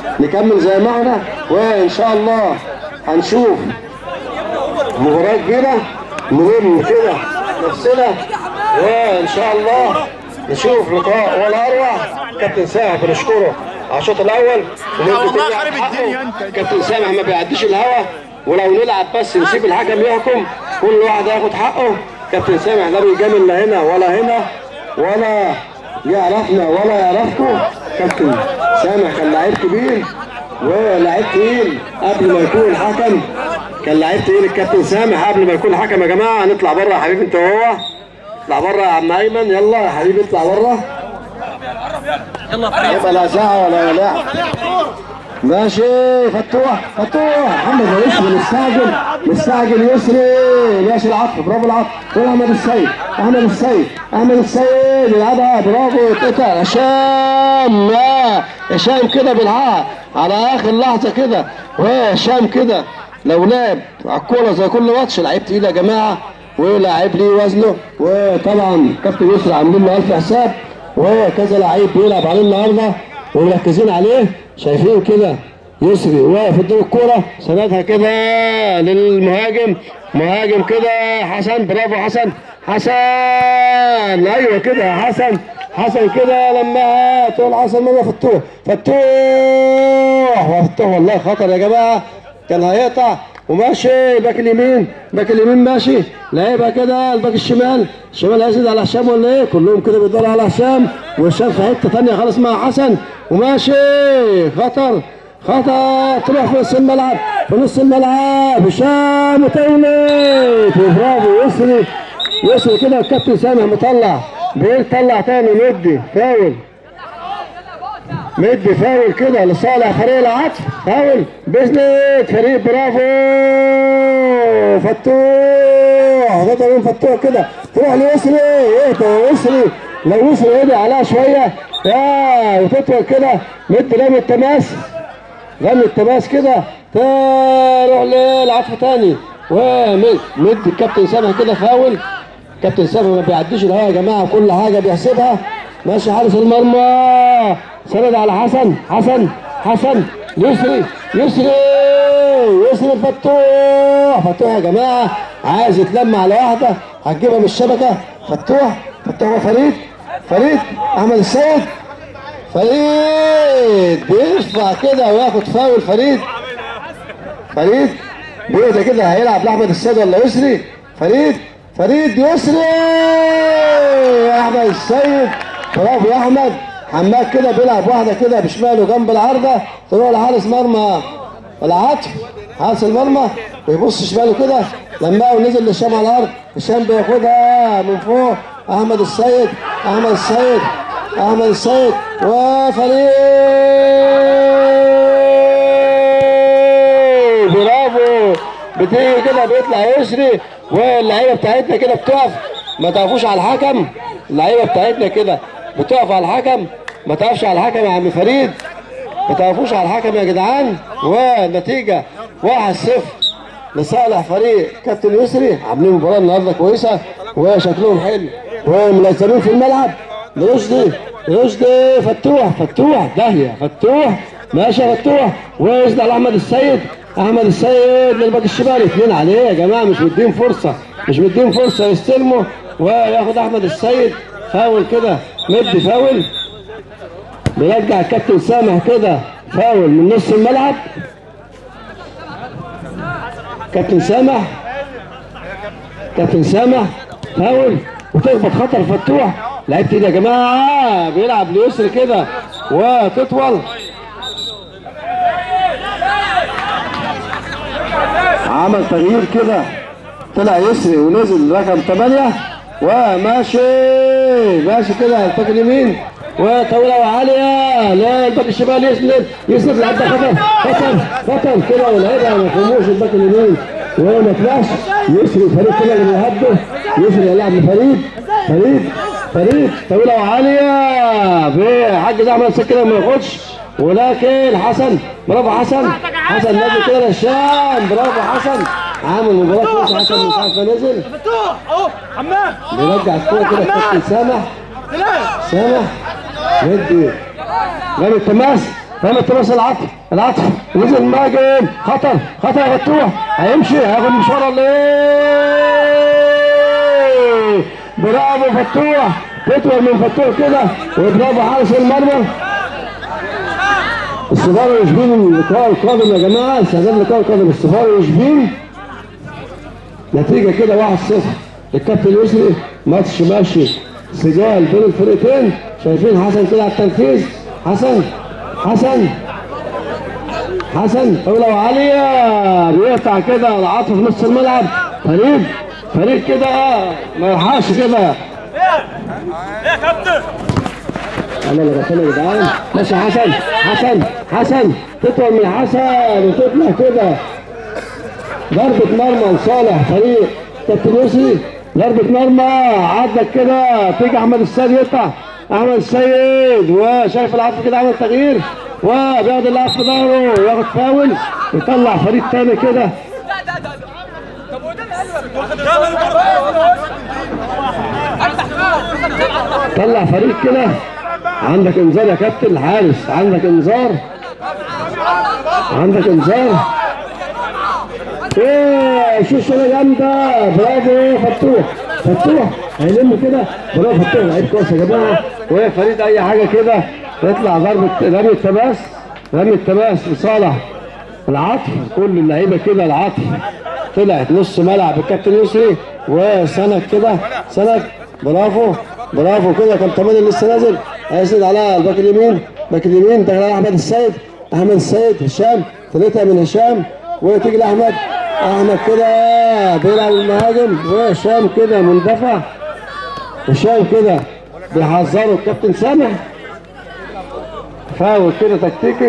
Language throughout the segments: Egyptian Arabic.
نكمل زي ما احنا وان شاء الله هنشوف مباراة كبيرة نلم كده نفسنا وان شاء الله نشوف لقاء ولا اروع كابتن سامح بنشكره على الشوط الاول وندي والله كل واحد خارب حقه. الدنيا انت. كابتن سامح ما بيعديش الهوا ولو نلعب بس نسيب الحكم يحكم كل واحد ياخد حقه كابتن سامح لا بيجامل لا هنا ولا هنا ولا يعرفنا ولا يعرفكم كابتن سامح كان لعيب كبير ولاعيب تقيل قبل ما يكون حكم كان لعيب تقيل الكابتن سامح قبل ما يكون حكم يا جماعه نطلع بره يا حبيبي انت وهو اطلع بره يا عم ايمن يلا يا حبيبي اطلع بره يلا يبقى لا ساعه ولا لاعب ماشي فتوح فتوح محمد يسري مستعجل مستعجل يسري ماشي العطف برافو العطف قول احمد السيد احمد السيد احمد السيد يلعبها برافو تقطع هشام يا هشام كده بالعقل على اخر لحظه كده وهشام كده لو لعب على الكوره زي كل ماتش لعيب تقيل يا جماعه ولاعب ليه وزنه وطبعا كابتن يسري عاملين له الف حساب وكذا لعيب بيلعب عليه النهارده ومركزين عليه شايفين كده يسري واقف قدام الكوره سندها كده للمهاجم مهاجم كده حسن برافو حسن حسن ايوه كده يا حسن حسن كده لما تقول حسن ماما فتوح فتوح فتوح والله خطر يا جماعه كان هيقطع وماشي باك اليمين باك اليمين ماشي لعيبها كده الباك الشمال الشمال هيزيد على هشام ولا ايه كلهم كده بيدوروا على هشام وهشام في حته ثانيه خالص مع حسن وماشي خطر خطر تروح في نص الملعب في نص الملعب هشام وتولد برافو يسري يسري كده الكابتن سامح مطلع بيطلع تاني مدي فاول مدي فاول كده لصالح فريق العطف فاول بيزنس فريق برافو فتوح نقدر نقول فتوح كده تروح ليسري ايه يسري لو يسري يدي عليها شويه يا وتطول كده مدي رمي التماس رمي التماس كده تروح للعطف تاني ومد مد الكابتن سامح كده فاول كابتن سامح ما بيعديش الهوا يا جماعه كل حاجه بيحسبها ماشي حارس المرمى سند على حسن حسن حسن يسري يسري يسري فتوح فتوح يا جماعه عايز يتلم على واحده هتجيبها من الشبكه فتوح فتوح فريد فريد احمد السيد فريد بيرفع كده وياخد فاول فريد فريد بيهدى كده هيلعب لاحمد السيد ولا يسري فريد فريد يسري احمد السيد برافو يا احمد حماد كده بيلعب واحده كده بشماله جنب العارضه تروح لحارس مرمى العطف حارس المرمى بيبص شماله كده لما ونزل لهشام على الارض هشام بياخدها من فوق احمد السيد احمد السيد احمد السيد وفريق برافو بتيجي كده بيطلع يسري واللعيبه بتاعتنا كده بتقف ما تقفوش على الحكم اللعيبه بتاعتنا كده بتقف على الحكم ما تقفش على الحكم يا عم فريد ما تقفوش على الحكم يا جدعان والنتيجه 1-0 لصالح فريق كابتن يسري عاملين مباراه النهارده كويسه وشكلهم حلو وملزمين في الملعب رشدي رشدي فتوح فتوح داهيه فتوح ماشي يا فتوح ويزد على احمد السيد احمد السيد للباك الشمال اثنين عليه يا جماعه مش مدين فرصه مش مدين فرصه يستلموا وياخد احمد السيد فاول كده مدي فاول بيرجع الكابتن سامح كده فاول من نص الملعب كابتن سامح كابتن سامح فاول وتخبط خطر فتوح لعيبه ايد يا جماعه بيلعب ليسر كده وتطول عمل تغيير كده طلع يسري ونزل رقم 8 وماشي ماشي كده الباك اليمين وطاوله وعاليه لا الباك الشمال يسند يسند لعب خطر خطر خطر كده واللعيبه ما يفهموش الباك اليمين وما طلعش يسري فريق كده اللي بيهدف يسري يلعب لفريد فريد فريد طويله وعاليه بحاج احمد سكر كده ما ياخدش ولكن حسن برافو حسن حسن نازل كده للشام برافو حسن عامل مباراه كويسه حسن مش عارف نزل فتوح اهو حمام بيرجع الكوره كده كابتن سامح سلام سامح يدي رامي التماس رمي التماس العطف العطف نزل المهاجم خطر خطر يا فتوح هيمشي هياخد مشوار ولا ايه برافو فتوح تطول من فتوح كده وبرافو حارس المرمى الصفار يشبين اللقاء القادم يا جماعه استعداد اللقاء القادم الصفار يشبين نتيجه كده 1-0 الكابتن يسري ماتش ماشي سجال بين الفرقتين شايفين حسن كده على التنفيذ حسن حسن حسن طولة وعالية بيقطع كده العاطف في نص الملعب فريد فريد كده ما يلحقش كده ايه يا كابتن انا اللي غلطان يا جدعان ماشي حسن حسن حسن تطول من حسن وتطلع كده ضربة مرمى لصالح فريق كابتن يوسف ضربة مرمى عدت كده تيجي احمد السيد يقطع احمد السيد وشايف العطف كده عمل تغيير وبياخد اللاعب في ظهره وياخد فاول يطلع فريق تاني كده طلع فريق كده عندك انذار يا كابتن الحارس عندك انذار عندك انذار ايه شو شغله جامده برافو فتوح فتوح هيلم كده برافو فتوح لعيب كويس يا جماعه وفريد اي حاجه كده تطلع ضربه رمي التماس رمي التماس لصالح العطف كل اللعيبه كده العطف طلعت نص ملعب الكابتن يسري وسند كده سند برافو برافو كده كان كمان اللي لسه نازل هيسند على الباك اليمين باك اليمين دخل على احمد السيد احمد السيد هشام ثلاثه من هشام وتيجي لاحمد احمد كده بيلعب المهاجم وهشام كده مندفع هشام كده بيحذره الكابتن سامح فاول كده تكتيكي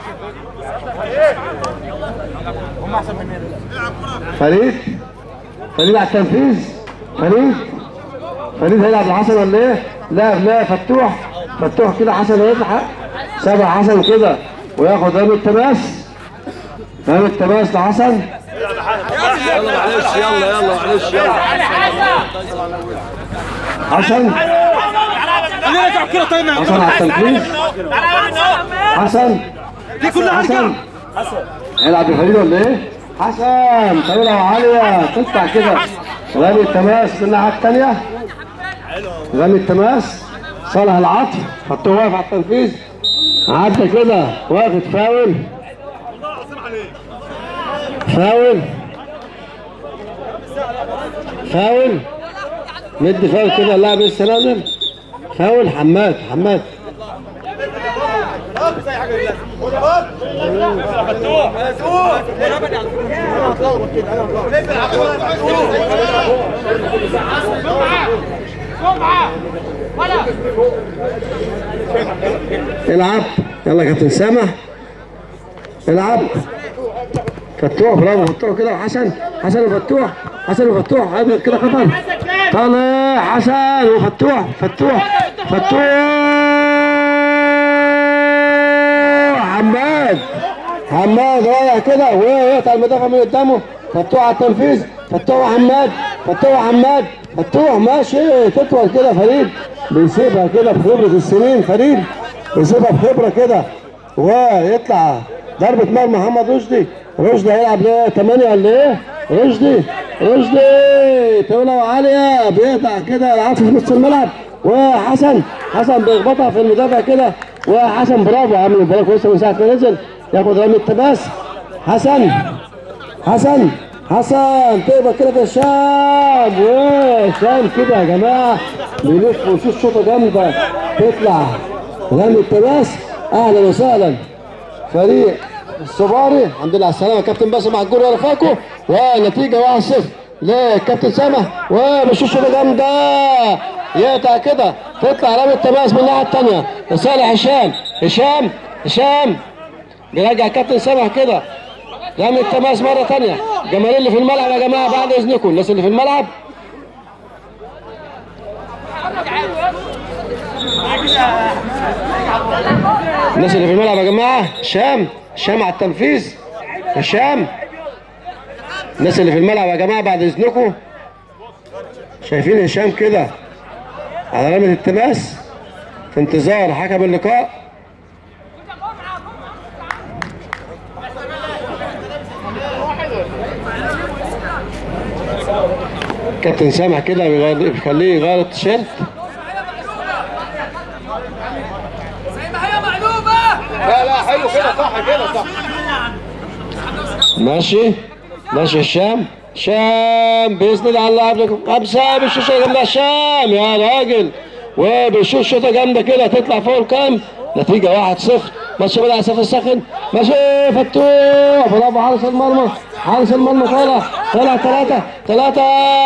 فريد فريد على التنفيذ فريد فريد هيلعب لحسن ولا ايه؟ لا لا فتوح فتوح كده حسن هيلحق سبع حسن كده وياخد رمي التماس رمي التماس لحسن يلا معلش يلا يلا معلش يلا حسن نرجع كده طيب يا حسن على التنفيذ حسن دي كلها حسن هيلعب بفريد ولا ايه؟ حسن طويلة وعالية تطلع كده رمي التماس من الناحية التانية رمي التماس صالح العطف حطوه واقف على التنفيذ عدى كده واخد فاول فاول فاول مدي فاول كده اللاعب لسه نازل فاول حماد حماد العب يلا يا كابتن سامح العب فتوح برافو فتوح كده وحسن حسن وفتوح حسن وفتوح ابيض كده خطر طالع حسن وفتوح فتوح فتوح حماد حماد رايح كده ويقطع المدافع من قدامه فتوح على التنفيذ فتوح وحماد فتوح وحماد فتوح ماشي تطول كده فريد بيسيبها كده بخبرة السنين فريد بيسيبها بخبرة كده ويطلع ضربة مرمى محمد رشدي رشدي هيلعب ليه 8 ولا ايه؟ رشدي رشدي طولة وعالية بيقطع كده العطف في نص الملعب وحسن حسن بيخبطها في المدافع كده وحسن برافو عامل مباراة كويسة من ساعة ما نزل ياخد رمي التماس حسن حسن حسن تقبل كده في الشام وشام كده يا جماعه بيلف ويشوط شوطه جامده تطلع رمي التماس اهلا وسهلا فريق الصباري الحمد لله على السلامه يا كابتن باسم على الجول ورفاقه ونتيجه 1-0 للكابتن سامح وبيشوط شوطه جامده يقطع كده تطلع رمي التماس من الناحيه الثانيه لصالح هشام هشام هشام بيرجع الكابتن سامح كده رمي التماس مرة تانية جماهير اللي في الملعب يا جماعة بعد إذنكم الناس اللي في الملعب الناس اللي في الملعب يا جماعة هشام هشام على التنفيذ هشام الناس اللي في الملعب يا جماعة بعد إذنكم شايفين هشام كده على رمية التماس في انتظار حكم اللقاء كابتن سامح كده بيغير- بيخليه يغير التيشيرت زي ما هي مقلوبة لا لا حلو كده صح كده صح ماشي ماشي هشام هشام بيسند على لاعب خمسة بالشوشة جامدة هشام يا راجل وبيشوط شوطة جامدة كده تطلع فوق الكام نتيجة 1-0 ماتش بدأ على صفر سخن ماشي فتوح برافو حارس المرمى حارس المرمى طالع طالع ثلاثة ثلاثة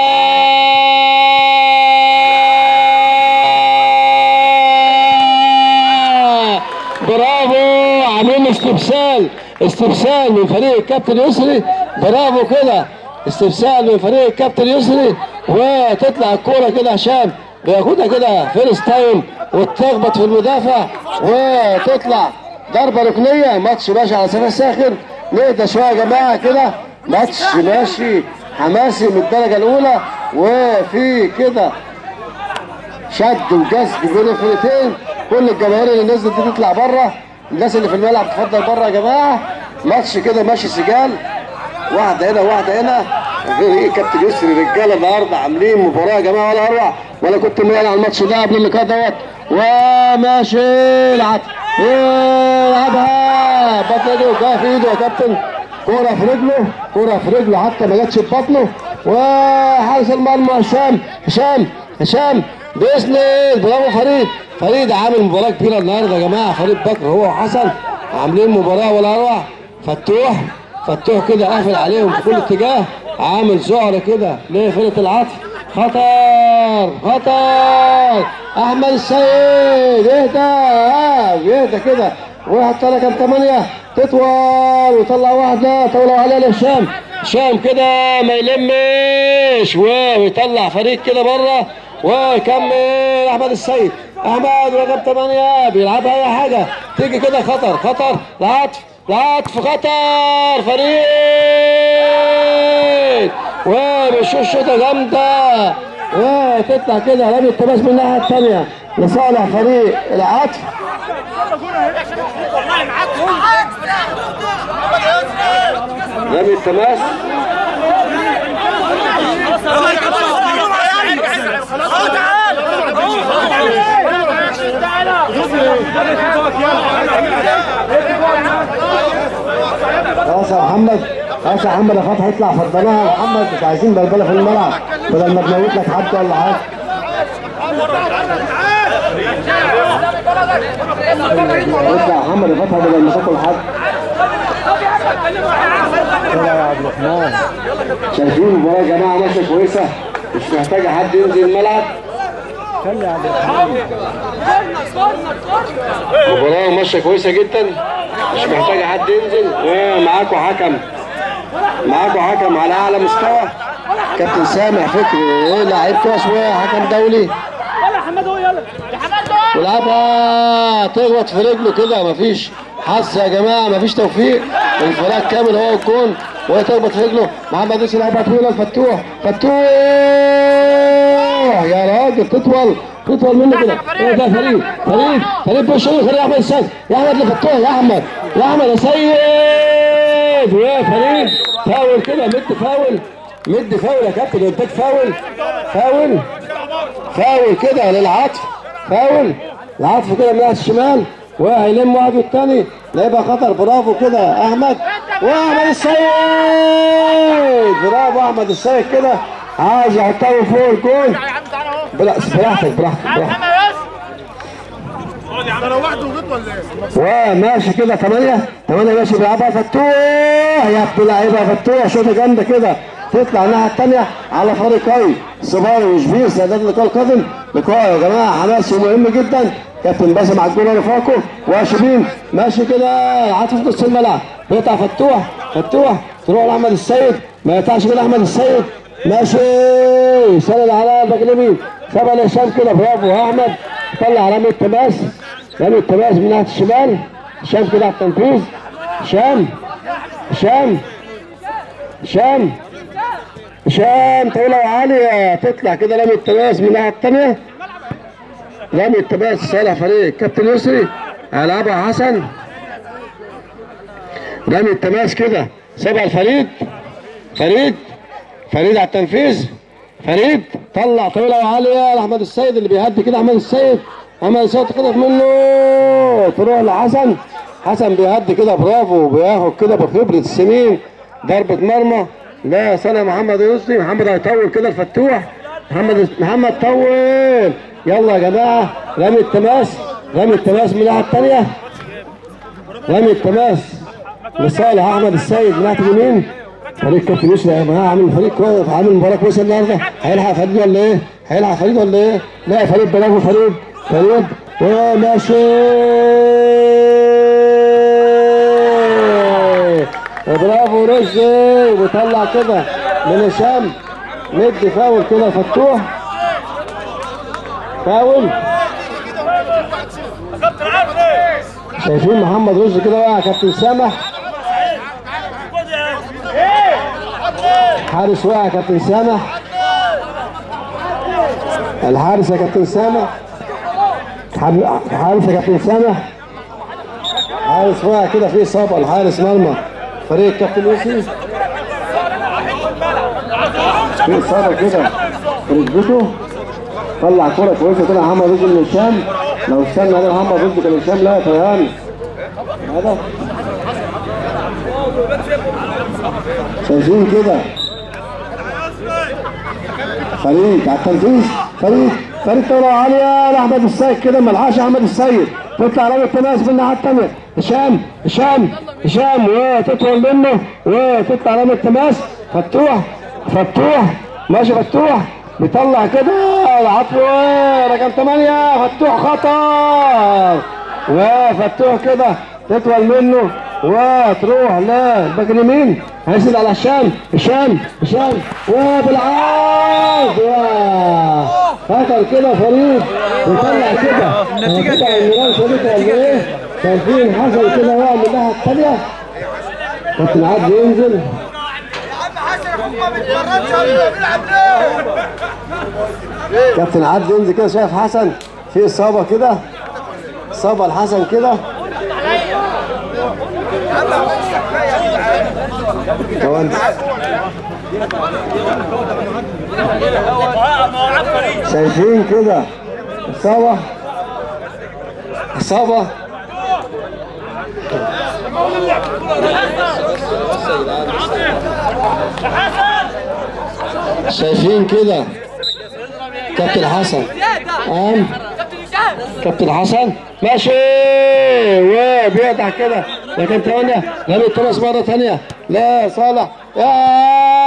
برافو عاملين استبسال استبسال من فريق الكابتن يسري برافو كده استبسال من فريق الكابتن يسري وتطلع الكوره كده هشام بياخدها كده فيرست تايم وتخبط في المدافع وتطلع ضربه ركنيه ماتش ماشي على سفر ساخن نهدى شويه يا جماعه كده ماتش ماشي حماسي من الدرجه الاولى وفي كده شد وجذب بين الفرقتين كل الجماهير اللي نزلت دي تطلع بره الناس اللي في الملعب تفضل بره يا جماعه ماتش كده ماشي سجال واحده هنا واحده هنا غير ايه كابتن يسري رجاله النهارده عاملين مباراه يا جماعه ولا اروع ولا كنت مالي على الماتش ده قبل اللقاء دوت وماشي العب يلعبها بطن ايده جايه في ايده يا كابتن كوره في رجله كوره في رجله حتى ما جاتش في بطنه وحارس المرمى هشام هشام هشام بيسند برافو فريد فريد عامل مباراه كبيره النهارده يا جماعه فريد بكر هو وحسن عاملين مباراه ولا اروع فتوح فتوح كده قافل عليهم في كل اتجاه عامل زهر كده لفرقه العطف خطر خطر احمد السيد اهدى اهدى كده واحد طلع كام ثمانية تطول ويطلع واحدة طولوا عليها لهشام هشام كده ما يلمش ويطلع فريق كده بره ويكمل احمد السيد احمد رقم ثمانية بيلعبها اي حاجة تيجي كده خطر خطر العطف العطف خطر فريق وبيشوط شوطة جامدة وتطلع كده رمي التماس من الناحية الثانية لصالح فريق العطف رمي التماس خلاص يا محمد خلاص يا محمد يا فتحي هيطلع فضلها يا محمد مش عايزين بلبله في الملعب بدل ما تموت لك حد ولا حاجه اطلع يا محمد يا فتحي بدل ما تاكل حد يا عبد الرحمن شايفين المباراه يا جماعه ماشيه كويسه مش محتاجه حد ينزل الملعب مباراة ماشية كويسة جدا مش محتاجة حد ينزل ومعاكوا حكم معاكوا حكم على أعلى مستوى كابتن سامح فكري ايه لعيب كويس وحكم دولي يلا حماد هو يلا يا حماد هو ولعبها تخبط في رجله كده مفيش حظ يا جماعه مفيش توفيق الفراق كامل هو الجون وهي تخبط في رجله محمد يوسف لعبها طويله لفتوح فتوح يا راجل تطول تطول منه كده ايه ده فريد فريد فريد بوش فريد احمد السيد يا احمد لفتوح يا احمد يا احمد يا سيد ويا فريد فاول كده مد فاول مد فاول يا كابتن اداك فاول فاول فاول كده للعطف فاول العطف كده من ناحيه الشمال وهيلم واحد والتاني لعبها خطر برافو كده احمد واحمد السيد برافو احمد السيد كده عايز يحطها فوق الجول بلا براحتك براحتك براحتك وماشي كده ثمانية ثمانية ماشي بيلعبها فتوح يا ابن اللعيبة فتوح شوطة جامدة كده تطلع الناحية الثانية على فريقي صباري وشبير استعداد اللقاء القادم لقاء يا جماعة حماسي ومهم جدا كابتن باسم على الجول رفاقه وشبين ماشي كده عاطف نص الملعب بيقطع فتوح فتوح تروح لاحمد السيد ما يقطعش كده احمد السيد ماشي سند على الباك اليمين سابها لهشام كده برافو يا احمد طلع رمي التماس رمي التماس من ناحيه الشمال هشام كده على التنفيذ هشام هشام هشام هشام طويلة وعالية تطلع كده رمي التماس من الناحية التانية رمي التماس صالح فريق كابتن يسري هيلعبها حسن رمي التماس كده سابها الفريد فريد فريد على التنفيذ فريد طلع طويله وعاليه لاحمد السيد اللي بيهدي كده احمد السيد احمد السيد خطف منه تروح لحسن حسن بيهدي كده برافو بياخد كده بخبره السنين ضربه مرمى لا سنة محمد يوسف محمد هيطول كده الفتوح محمد محمد طول يلا يا جماعه رمي التماس رمي التماس من الناحيه الثانيه رمي التماس لصالح احمد السيد من ناحيه اليمين فريق كابتن يوسف يا جماعه عامل فريق كويس عامل مباراه كويسه النهارده هيلحق فريد ولا ايه؟ هيلحق فريد ولا ايه؟ لا فريد برافو فريد فريد وماشي برافو رشدي وطلع كده من هشام مدي فاول كده فتوح فاول شايفين محمد رشدي كده وقع كابتن سامح حارس وقع كابتن سامح الحارس يا كابتن سامح حار- حارس يا كابتن سامح حارس وقع كده في اصابه الحارس مرمى فريق كابتن يوسف في اصابه كده في ركبته طلع كرة كويسة كده محمد رشدي من هشام لو استنى عليه محمد رشدي كان هشام لا طيران هدف شايفين كده فريد على التنفيذ فريد فريد طلع عالية لأحمد السيد كده ملحقش أحمد السيد تطلع رامي التماس من الناحية التانية هشام هشام هشام وتطول منه وتطلع رامي التماس فتوح فتوح ماشي فتوح بيطلع كده العفو رقم ثمانية فتوح خطر وفتوح كده تطول منه وتروح للباك اليمين هيسند على هشام هشام هشام وبالعرض يا خطر كده فريد وطلع كده النتيجة كام؟ شريكة ولا ايه؟ شايفين حصل كده وقع من الناحية التانية كابتن عبد ينزل كابتن عبد ينزل كده شايف حسن في اصابة كده اصابة لحسن كده كمان شايفين كده إصابة إصابة شايفين كده كابتن حسن قام كابتن حسن ماشي وبيقطع كده لكن ثانية رمي التماس مرة ثانية لا صالح يا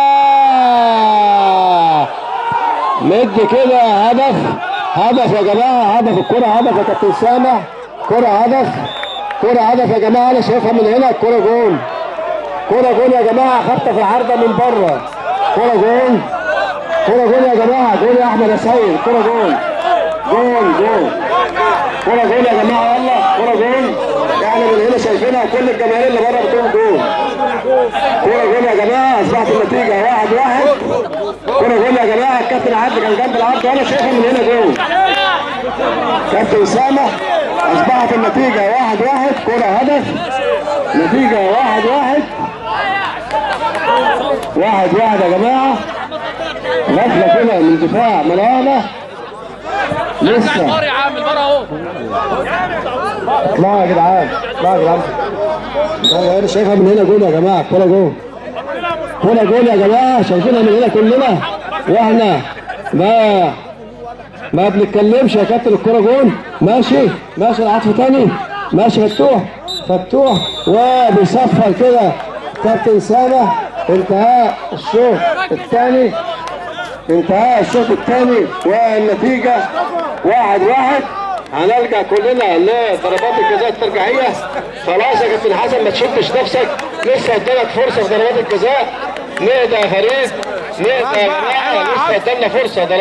مد كده هدف هدف يا جماعة هدف الكرة هدف يا كابتن سامح كرة هدف كرة هدف يا جماعة أنا شايفها من هنا الكرة جول كرة جول يا جماعة خبطة في العارضة من بره كرة جول كرة جول يا جماعة جول يا أحمد يا سيد كرة جول جول جول كرة جول يا جماعة يلا كرة جول يعني من هنا شايفينها كل الجماهير اللي بره بتقول جول كرة جول يا جماعة أصبحت النتيجة واحد واحد كرة جول يا جماعة الكابتن عبد كان جنب العرض وأنا شايفها من هنا جول كابتن سامح أصبحت النتيجة واحد واحد كرة هدف نتيجة واحد واحد واحد واحد يا جماعة غفلة كده من دفاع ملانا لسه يا عم البر اهو اطلعوا يا جدعان اطلعوا يا جدعان لا انا شايفها من هنا جول يا جماعه كوره جول كوره جول يا جماعه شايفينها من هنا كلنا واحنا ما ما بنتكلمش يا كابتن الكوره جول ماشي ماشي العطف تاني ماشي فتوح فتوح وبيصفر كده كابتن سامح انتهاء الشوط الثاني انتهاء الشوط الثاني والنتيجة واحد واحد هنلجأ كلنا لضربات الجزاء الترجيحية خلاص يا كابتن حسن ما تشدش نفسك لسه قدامك فرصة في ضربات الجزاء نقدر يا فريد نقدر يا جماعة لسه قدامنا فرصة